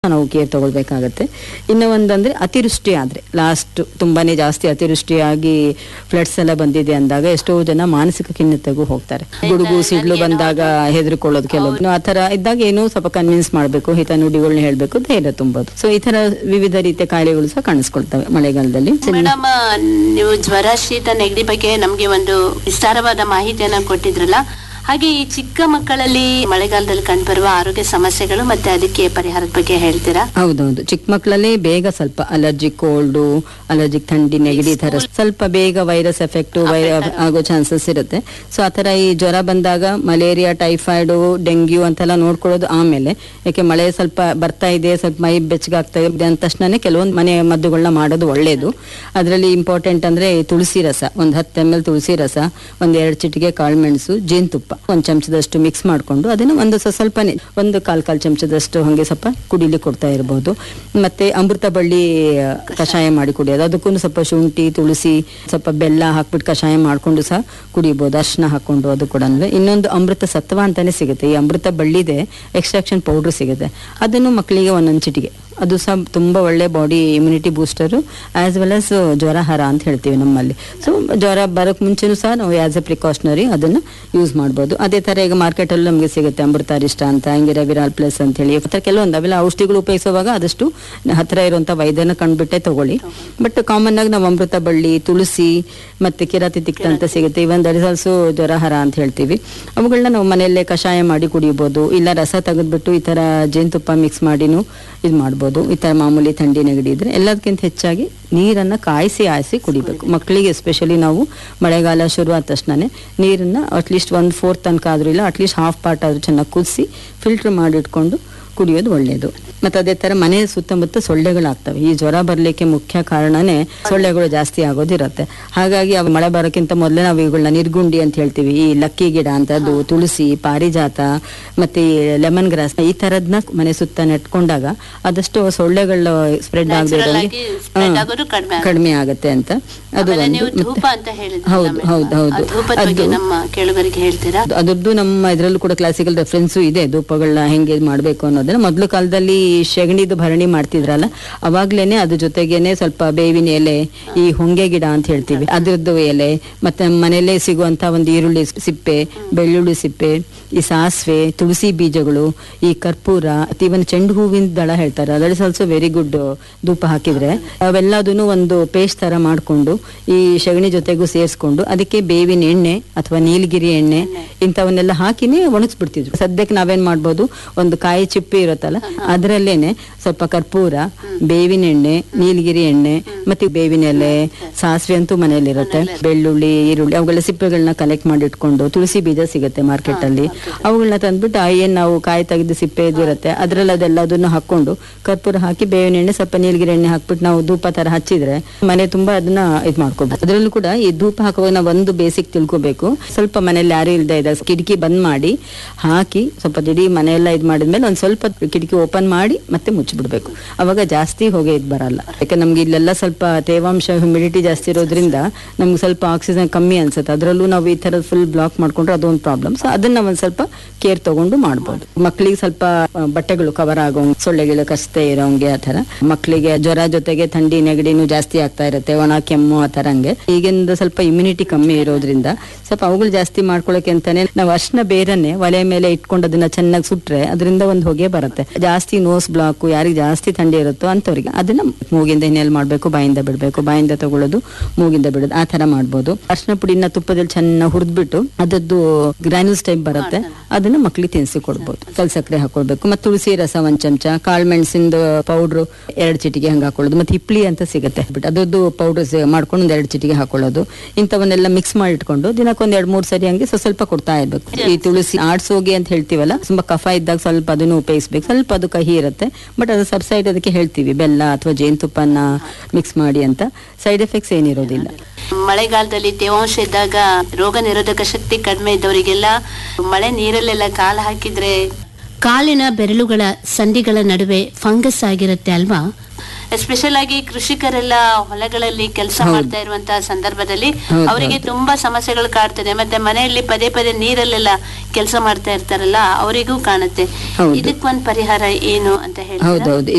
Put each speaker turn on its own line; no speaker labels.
ನಾವು ಕೇರ್ ತಗೊಳ್ಬೇಕಾಗತ್ತೆ ಇನ್ನು ಒಂದಂದ್ರೆ ಅತಿವೃಷ್ಟಿ ಆದ್ರೆ ಲಾಸ್ಟ್ ತುಂಬಾನೇ ಜಾಸ್ತಿ ಅತಿವೃಷ್ಟಿಯಾಗಿ ಫ್ಲಡ್ಸ್ ಎಲ್ಲ ಬಂದಿದೆ ಅಂದಾಗ ಎಷ್ಟೋ ಜನ ಮಾನಸಿಕ ಖಿನ್ನತೆಗೂ ಹೋಗ್ತಾರೆ ಗುಡುಗು ಸಿಡ್ಲು ಬಂದಾಗ ಹೆದರ್ಕೊಳ್ಳೋದು ಕೆಲವು ಆ ತರ ಇದ್ದಾಗ ಏನೋ ಸ್ವಲ್ಪ ಕನ್ವಿನ್ಸ್ ಮಾಡಬೇಕು ಹಿತ ನುಡಿಗಳನ್ನ ಹೇಳ್ಬೇಕು ಧೈರ್ಯ ತುಂಬೋದು ಸೊ ಈ ತರ ವಿವಿಧ ರೀತಿಯ ಕಾಯಿಲೆಗಳು ಸಹ ಕಾಣಿಸ್ಕೊಳ್ತವೆ ಮಳೆಗಾಲದಲ್ಲಿ
ಮೇಡಮ್ ನೀವು ಜ್ವರ ಶೀತ ನೆಗಡಿ ಬಗ್ಗೆ ನಮ್ಗೆ ಒಂದು ವಿಸ್ತಾರವಾದ ಮಾಹಿತಿಯನ್ನ ಕೊಟ್ಟಿದ್ರಲ್ಲ ಹಾಗೆ ಈ ಚಿಕ್ಕ ಮಕ್ಕಳಲ್ಲಿ ಮಳೆಗಾಲದಲ್ಲಿ ಕಂಡುಬರುವ ಆರೋಗ್ಯ ಸಮಸ್ಯೆಗಳು ಮತ್ತೆ ಅದಕ್ಕೆ ಪರಿಹಾರದ ಬಗ್ಗೆ ಹೇಳ್ತೀರಾ
ಹೌದೌದು ಚಿಕ್ಕ ಮಕ್ಕಳಲ್ಲೇ ಬೇಗ ಸ್ವಲ್ಪ ಅಲರ್ಜಿಕ್ ಕೋಲ್ಡು ಅಲರ್ಜಿಕ್ ಥಂಡಿ ನೆಗಡಿ ತರ ಸ್ವಲ್ಪ ಬೇಗ ವೈರಸ್ ಎಫೆಕ್ಟ್ ಆಗೋ ಚಾನ್ಸಸ್ ಇರುತ್ತೆ ಸೊ ಆ ತರ ಈ ಜ್ವರ ಬಂದಾಗ ಮಲೇರಿಯಾ ಟೈಫಾಯ್ಡು ಡೆಂಗ್ಯೂ ಅಂತೆಲ್ಲ ನೋಡ್ಕೊಳ್ಳೋದು ಆಮೇಲೆ ಯಾಕೆ ಮಳೆ ಸ್ವಲ್ಪ ಬರ್ತಾ ಇದೆ ಸ್ವಲ್ಪ ಮೈ ಬೆಚ್ಚಗಾಗ್ತಾ ಇದೆ ಅಂದ ತಕ್ಷಣನೇ ಕೆಲವೊಂದು ಮನೆ ಮದ್ದುಗಳನ್ನ ಮಾಡೋದು ಒಳ್ಳೇದು ಅದರಲ್ಲಿ ಇಂಪಾರ್ಟೆಂಟ್ ಅಂದ್ರೆ ಈ ತುಳಸಿ ರಸ ಒಂದು ಹತ್ತು ಎಮ್ ಎಲ್ ತುಳಸಿ ರಸ ಒಂದ್ ಎರಡು ಚಿಟಿಕೆ ಕಾಳುಮೆಣಸು ಜೇನುತುಪ್ಪ ಒಂದ್ ಚಮಚದಷ್ಟು ಮಿಕ್ಸ್ ಮಾಡ್ಕೊಂಡು ಅದನ್ನ ಒಂದು ಸ- ಸ್ವಲ್ಪನೇ ಒಂದು ಕಾಲ್ ಕಾಲ್ ಚಮಚದಷ್ಟು ಹಂಗೆ ಸ್ವಲ್ಪ ಕುಡಿಲಿ ಕೊಡ್ತಾ ಇರಬಹುದು ಮತ್ತೆ ಅಮೃತ ಬಳ್ಳಿ ಆ, ಕಷಾಯ ಮಾಡಿ ಕುಡಿಯೋದು ಅದಕ್ಕೂ ಸ್ವಲ್ಪ ಶುಂಠಿ ತುಳಸಿ ಸ್ವಲ್ಪ ಬೆಲ್ಲ ಹಾಕ್ಬಿಟ್ಟು ಕಷಾಯ ಮಾಡ್ಕೊಂಡು ಸಹ ಕುಡಿಬಹುದು ಅರ್ಶನ ಹಾಕೊಂಡು ಅದು ಕೂಡ ಇನ್ನೊಂದು ಅಮೃತ ಸತ್ವ ಅಂತಾನೆ ಸಿಗುತ್ತೆ ಈ ಅಮೃತ ಬಳ್ಳಿದೆ ಎಕ್ಸ್ಟ್ರಾಕ್ಷನ್ ಪೌಡರ್ ಸಿಗುತ್ತೆ ಅದನ್ನು ಮಕ್ಕಳಿಗೆ ಒಂದೊಂದು ಚಿಟಿಗೆ ಅದು ಸಹ ತುಂಬಾ ಒಳ್ಳೆ body immunity booster as well as ಜ್ವರ ಹರ ಅಂತ ಹೇಳ್ತೀವಿ ನಮ್ಮಲ್ಲಿ ಸೊ ಜ್ವರ ಬರೋಕ್ ಮುಂಚೆನೂ ಸಹ ನಾವು ಆಸ್ ಎ ಪ್ರಿಕಾಷನರಿ ಅದನ್ನ ಯೂಸ್ ಮಾಡ್ಬೋದು ಅದೇ ತರ ಈಗ ಮಾರ್ಕೆಟ್ ಅಲ್ಲಿ ನಮಗೆ ಸಿಗುತ್ತೆ ಅಮೃತಾರಿಷ್ಟ ಅಂತ ಹಂಗೆ ವಿರಾಲ್ ಪ್ಲಸ್ ಅಂತ ಹೇಳಿ ಆ ಥರ ಕೆಲವೊಂದು ಅವೆಲ್ಲ ಔಷಧಿಗಳು ಉಪಯೋಗಿಸುವಾಗ ಆದಷ್ಟು ಹತ್ರ ಇರುವಂತ ವೈದ್ಯನ ಕಂಡ್ಬಿಟ್ಟೆ ತಗೊಳ್ಳಿ ಬಟ್ ಕಾಮನ್ ಆಗಿ ನಾವು ಅಮೃತ ಬಳ್ಳಿ ತುಳಸಿ ಮತ್ತೆ ಕಿರಾತಿ ತಿಕ್ತ ಅಂತ ಸಿಗುತ್ತೆ ಇವನ್ ದಟ್ ಇಸ್ ಆಲ್ಸೋ ಜ್ವರ ಹರ ಅಂತ ಹೇಳ್ತೀವಿ ಅವುಗಳನ್ನ ನಾವು ಮನೆಯಲ್ಲೇ ಕಷಾಯ ಮಾಡಿ ಕುಡಿಯಬಹುದು ಇಲ್ಲ ರಸ ತೆಗೆದ್ಬಿಟ್ಟು ಈ ತರ ಜೇನುತುಪ್ಪ ಮಿಕ್ಸ್ ಮಾಡಿನೂ ಇದು ಮಾಡ್ಬೋದು ಈ ತರ ಮಾಮೂಲಿ ಥಂಡಿ ನೆಗಡಿ ಇದ್ರೆ ಎಲ್ಲದಕ್ಕಿಂತ ಹೆಚ್ಚಾಗಿ ನೀರನ್ನ ಕಾಯಿಸಿ ಆಯಿಸಿ ಕುಡಿಬೇಕು ಮಕ್ಕಳಿಗೆ ಎಸ್ಪೆಷಲಿ ನಾವು ಮಳೆಗಾಲ ಶುರು ಆದ ತಕ್ಷಣನೇ ನೀರನ್ನ ಅಟ್ಲೀಸ್ಟ್ ಒಂದು ಫೋರ್ತ್ ತನಕ ಆದ್ರೂ ಇಲ್ಲ ಅಟ್ಲೀಸ್ಟ್ ಹಾಫ್ ಪಾರ್ಟ್ ಆದ್ರೂ ಚೆನ್ನಾಗಿ ಕುದಿಸಿ ಫಿಲ್ಟರ್ ಮಾಡಿಟ್ಕೊಂಡು ಕುಡಿಯೋದು ಒಳ್ಳೆಯದು ಮತ್ತೆ ಅದೇ ತರ ಮನೆ ಸುತ್ತಮುತ್ತ ಸೊಳ್ಳೆಗಳಾಗ್ತವೆ ಈ ಜ್ವರ ಬರ್ಲಿಕ್ಕೆ ಮುಖ್ಯ ಕಾರಣನೇ ಸೊಳ್ಳೆಗಳು ಜಾಸ್ತಿ ಆಗೋದಿರತ್ತೆ ಹಾಗಾಗಿ ಅವು ಮಳೆ ಬರೋಕ್ಕಿಂತ ಮೊದಲೇ ನಾವು ಇವುಗಳನ್ನ ನಿರ್ಗುಂಡಿ ಅಂತ ಹೇಳ್ತೀವಿ ಈ ಲಕ್ಕಿ ಗಿಡ ಅಂತದ್ದು ತುಳಸಿ ಪಾರಿಜಾತ ಮತ್ತೆ ಈ ಲೆಮನ್ ಗ್ರಾಸ್ ಈ ತರದ್ನ ಮನೆ ಸುತ್ತ ನೆಟ್ಕೊಂಡಾಗ ಆದಷ್ಟು ಸೊಳ್ಳೆಗಳು ಸ್ಪ್ರೆಡ್
Natural
ಆಗದೆ
ಆಗಿ spread ಆಗೋದು ಕಡಿಮೆ ಆಗುತ್ತೆ.
ಕಡಿಮೆ ಆಗುತ್ತೆ ಅಂತ ಅದು
ಆಮೇಲೆ
ಒಂದು
ನೀವು
ಮತ್ತೆ-
ಧೂಪ ಅಂತ ಹೇಳಿದ್ರಲ್ಲ
ಹೌದು
madam.
ಹೌದು ಹೌದು
ಆ ಧೂಪದ ಬಗ್ಗೆ
ಅದು-
ನಮ್ಮ ಕೇಳುಗರಿಗೆ ಹೇಳ್ತೀರಾ
ಅದು- ಅದರದ್ದು ನಮ್ಮ ಇದರಲ್ಲೂ ಕೂಡ ಕ್ಲಾಸಿಕಲ್ ರೆಫರೆನ್ಸು ಇದೆ ಧೂಪಗಳನ್ನ ಹೆಂಗೆ ಮಾಡಬೇಕು ಅನ್ನೋದನ್ನ ಮೊದಲು ಕಾಲದಲ್ಲಿ ಶಗಣಿದು ಭರಣಿ ಮಾಡ್ತಿದ್ರಲ್ಲ ಅವಾಗ್ಲೇನೆ ಅದ್ರ ಜೊತೆಗೇನೆ ಸ್ವಲ್ಪ ಬೇವಿನ ಎಲೆ ಈ ಹೊಂಗೆ ಗಿಡ ಅಂತ ಹೇಳ್ತೀವಿ ಅದ್ರದ್ದು ಎಲೆ ಮತ್ತೆ ನಮ್ಮ ಮನೆಯಲ್ಲೇ ಸಿಗುವಂತ ಒಂದು ಈರುಳ್ಳಿ ಸಿಪ್ಪೆ ಬೆಳ್ಳುಳ್ಳಿ ಸಿಪ್ಪೆ ಈ ಸಾಸಿವೆ ತುಳಸಿ ಬೀಜಗಳು ಈ ಕರ್ಪೂರ ಇವನ್ ಚೆಂಡು ಹೂವಿನ ದಳ ಹೇಳ್ತಾರೆ that is also very good ಧೂಪ ಹಾಕಿದ್ರೆ ಅವೆಲ್ಲದನ್ನು ಒಂದು ಪೇಸ್ಟ್ ತರ ಮಾಡ್ಕೊಂಡು ಈ ಸಗಣಿ ಜೊತೆಗೂ ಸೇರಿಸ್ಕೊಂಡು ಅದಕ್ಕೆ ಬೇವಿನ ಎಣ್ಣೆ ಅಥವಾ ನೀಲಗಿರಿ ಎಣ್ಣೆ ಇಂಥವನ್ನೆಲ್ಲ ಹಾಕಿನೇ ಒಣಗಿಸ್ಬಿಡ್ತಿದ್ರು ಸದ್ಯಕ್ಕೆ ನಾವೇನ್ ಮಾಡ್ಬೋದು ಒಂದು ಕಾಯಿ ಚಿಪ್ಪಿ ಇರುತ್ತಲ್ಲ ಅದರಲ್ಲೇನೆ ಸ್ವಲ್ಪ ಕರ್ಪೂರ ಬೇವಿನ ಎಣ್ಣೆ ನೀಲಗಿರಿ ಎಣ್ಣೆ ಮತ್ತೆ ಬೇವಿನ ಎಲೆ ಸಾಸಿವೆ ಅಂತೂ ಮನೆಯಲ್ಲಿರುತ್ತೆ ಬೆಳ್ಳುಳ್ಳಿ ಈರುಳ್ಳಿ ಅವುಗಳ ಸಿಪ್ಪೆಗಳನ್ನ ಕಲೆಕ್ಟ್ ಮಾಡಿ ಇಟ್ಕೊಂಡು ತುಳಸಿ ಬೀಜ ಸಿಗುತ್ತೆ ಮಾರ್ಕೆಟ್ ಅಲ್ಲಿ ಅವುಗಳನ್ನ ತಂದ್ಬಿಟ್ಟು ಆ ಏನ್ ನಾವು ಕಾಯಿ ತೆಗೆದು ಸಿಪ್ಪೆ ಇದಿರುತ್ತೆ ಅದ್ರಲ್ಲಿ ಅದೆಲ್ಲದನ್ನು ಹಾಕೊಂಡು ಕರ್ಪೂರ ಹಾಕಿ ಬೇವಿನ ಎಣ್ಣೆ ಸ್ವಲ್ಪ ನೀಲಗಿರಿ ಎಣ್ಣೆ ಹಾಕ್ಬಿಟ್ಟು ನಾವು ಧೂಪ ತರ ಹಚ್ಚಿದ್ರೆ ಮನೆ ತುಂಬಾ ಅದನ್ನ ಇದ್ ಮಾಡ್ಕೋಬೇಕು ಅದ್ರಲ್ಲೂ ಕೂಡ ಈ ಧೂಪ ಹಾಕುವಾಗ ನಾವು ಒಂದು ಬೇಸಿಕ್ ತಿಳ್ಕೊಬೇಕು ಸ್ವಲ್ಪ ಮನೇಲಿ ಯಾರು ಇಲ್ದೇ ಇದೆ ಕಿಟಕಿ ಬಂದ್ ಮಾಡಿ ಹಾಕಿ ಸ್ವಲ್ಪ ಇಡೀ ಮನೆಯೆಲ್ಲ ಇದ್ ಮಾಡಿದ್ಮೇಲೆ ಒಂದ್ ಸ್ವಲ್ಪ ಕಿಟಕಿ ಓಪನ್ ಮಾಡಿ ಮತ್ತೆ ಮುಚ್ಚಿಬಿಡ್ಬೇಕು ಅವಾಗ ಜಾಸ್ತಿ ಹೊಗೆ ಇದ್ ಬರಲ್ಲ ಯಾಕೆ ನಮ್ಗೆ ಇಲ್ಲೆಲ್ಲ ಸ್ವಲ್ಪ ತೇವಾಂಶ ಹ್ಯುಮಿಡಿಟಿ ಜಾಸ್ತಿ ಇರೋದ್ರಿಂದ ನಮ್ಗೆ ಸ್ವಲ್ಪ ಆಕ್ಸಿಜನ್ ಕಮ್ಮಿ ಅನ್ಸುತ್ತೆ ಅದರಲ್ಲೂ ನಾವು ಈ ತರ ಫುಲ್ ಬ್ಲಾಕ್ ಮಾಡ್ಕೊಂಡ್ರೆ ಅದೊಂದು ಪ್ರಾಬ್ಲಮ್ ಸೊ ಅದನ್ನ ಒಂದ್ ಸ್ವಲ್ಪ ಕೇರ್ ತಗೊಂಡು ಮಾಡ್ಬೋದು ಮಕ್ಕಳಿಗೆ ಸ್ವಲ್ಪ ಆ, ಬಟ್ಟೆಗಳು ಕವರ್ ಆಗೋ ಸೊಳ್ಳೆಗಳು ಕಷ್ಟೇ ಇರೋಂಗೆ ಆ ತರ ಮಕ್ಕಳಿಗೆ ಜ್ವರ ಜೊತೆಗೆ ಥಂಡಿ ನೆಗಡಿನೂ ಜಾಸ್ತಿ ಆಗ್ತಾ ಇರುತ್ತೆ ಒಣ ಕೆಮ್ಮು ಆ ತರ ಹಂಗೆ ಈಗಿಂದ ಸ್ವಲ್ಪ ಇಮ್ಯುನಿಟಿ ಕಮ್ಮಿ ಇರೋದ್ರಿಂದ ಸ್ವಲ್ಪ ಅವುಗಳು ಜಾಸ್ತಿ ಮಾಡ್ಕೊಳಕ್ಕೆ ಅಂತಾನೆ ನಾವು ಅರ್ಶನ ಬೇರನ್ನೇ ಒಲೆ ಮೇಲೆ ಇಟ್ಕೊಂಡು ಅದನ್ನ ಚೆನ್ನಾಗಿ ಸುಟ್ರೆ ಅದರಿಂದ ಒಂದು ಹೊಗೆ ಬರುತ್ತೆ ಜಾಸ್ತಿ ನೋಸ್ ಬ್ಲಾಕ್ ಯಾರಿಗೆ ಜಾಸ್ತಿ ಥಂಡಿ ಇರುತ್ತೋ ಅಂತವ್ರಿಗೆ ಅದನ್ನ ಮೂಗಿಂದ ಹಿನ್ನೆಲೆ ಮಾಡ್ಬೇಕು ಬಾಯಿಂದ ಬಿಡ್ಬೇಕು ಬಾಯಿಂದ ತಗೊಳ್ಳೋದು ಮೂಗಿಂದ ಬಿಡೋದು ಆ ತರ ಮಾಡ್ಬೋದು ಅರ್ಶನ ಪುಡಿನ ತುಪ್ಪದಲ್ಲಿ ಚೆನ್ನಾಗಿ ಹುರಿದ್ಬಿಟ್ಟು ಅದದ್ದು ಗ್ರಾನ್ಯೂಲ್ಸ್ ಟೈಪ್ ಬರುತ್ತೆ ಅದನ್ನ ಮಕ್ಳಿಗೆ ತಿನ್ಸಿ ಕೊಡ್ಬೋದು ಕಲ್ ಸಕ್ಕರೆ ಹಾಕೊಳ್ಬೇಕು ಮತ್ತೆ ತುಳಸಿ ರಸ ಒಂದ್ ಚಮಚ ಕಾಳು ಮೆಣಸಿಂದ ಪೌಡ್ರು ಎರಡು ಚಿಟಿಗೆ ಹಂಗೆ ಹಾಕೊಳ್ಳೋದು ಮತ್ತೆ ಹಿಪ್ಲಿ ಅಂತ ಸಿಗುತ್ತೆ ಬಿಟ್ಟು ಅದರದ್ದು ಪೌಡರ್ ಮಾಡ್ಕೊಂಡು ಒಂದ್ ಎರಡು ಚಿಟಿಗೆ ಹಾಕೊಳ್ಳೋದು ಇಂಥವನ್ನೆಲ್ಲ ಮಿಕ್ಸ್ ಮಾಡಿ ಇಟ್ಕೊಂಡು ದಿನಕ್ಕೊಂದ್ ಎರಡ್ ಮೂರ್ ಸರಿ ಹಂಗೆ ಸ್ವಲ್ಪ ಸ್ವಲ್ಪ ಕೊಡ್ತಾ ಇರ್ಬೇಕು ಈ ತುಳಸಿ ಆಡ್ಸೋಗೆ ಅಂತ ಹೇಳ್ತೀವಲ್ಲ ತುಂಬಾ ಕಫ ಇದ್ದಾಗ ಸ್ವಲ್ಪ ಅದನ್ನು ಉಪಯೋಗಿಸ್ಬೇಕು ಸ್ವಲ್ಪ ಅದು ಕಹಿ ಇರುತ್ತೆ ಬಟ್ ಅದು ಸಬ್ಸೈಡ್ ಅದಕ್ಕೆ ಹೇಳ್ತೀವಿ ಬೆಲ್ಲ ಅಥವಾ ಜೇನುತುಪ್ಪನ ಮಿಕ್ಸ್ ಮಾಡಿ ಅಂತ ಸೈಡ್ ಎಫೆಕ್ಟ್ಸ್ ಏನಿರೋದಿಲ್ಲ
ಮಳೆಗಾಲದಲ್ಲಿ ತೇವಾಂಶ ಇದ್ದಾಗ ರೋಗ ನಿರೋಧಕ ಶಕ್ತಿ ಕಡಿಮೆ ಇದ್ದವರಿಗೆಲ್ಲ ಮಳೆ ನೀರಲ್ಲೆಲ್ಲ ಕಾಲು ಹಾಕಿದ್ರೆ ಕಾಲಿನ ಬೆರಳುಗಳ ಸಂಧಿಗಳ ನಡುವೆ ಫಂಗಸ್ ಆಗಿರುತ್ತೆ ಅಲ್ವಾ ಎಸ್ಪೆಷಲ್ ಆಗಿ ಕೃಷಿಕರೆಲ್ಲ ಹೊಲಗಳಲ್ಲಿ ಕೆಲಸ ಮಾಡ್ತಾ ಇರುವಂತಹ ಸಂದರ್ಭದಲ್ಲಿ
ಹೌದು,
ಅವರಿಗೆ ತುಂಬಾ ಸಮಸ್ಯೆಗಳು ಕಾಡ್ತದೆ ಮತ್ತೆ ಮನೆಯಲ್ಲಿ ಪದೇ ಪದೇ ನೀರಲ್ಲೆಲ್ಲ ಕೆಲಸ ಮಾಡ್ತಾ ಇರ್ತಾರಲ್ಲ ಅವರಿಗೂ ಕಾಣುತ್ತೆ
ಹೌದು.
ಇದಕ್ಕೊಂದು ಪರಿಹಾರ ಏನು ಅಂತ ಹೇಳ್ತೀರಾ
ಹೌದೌದು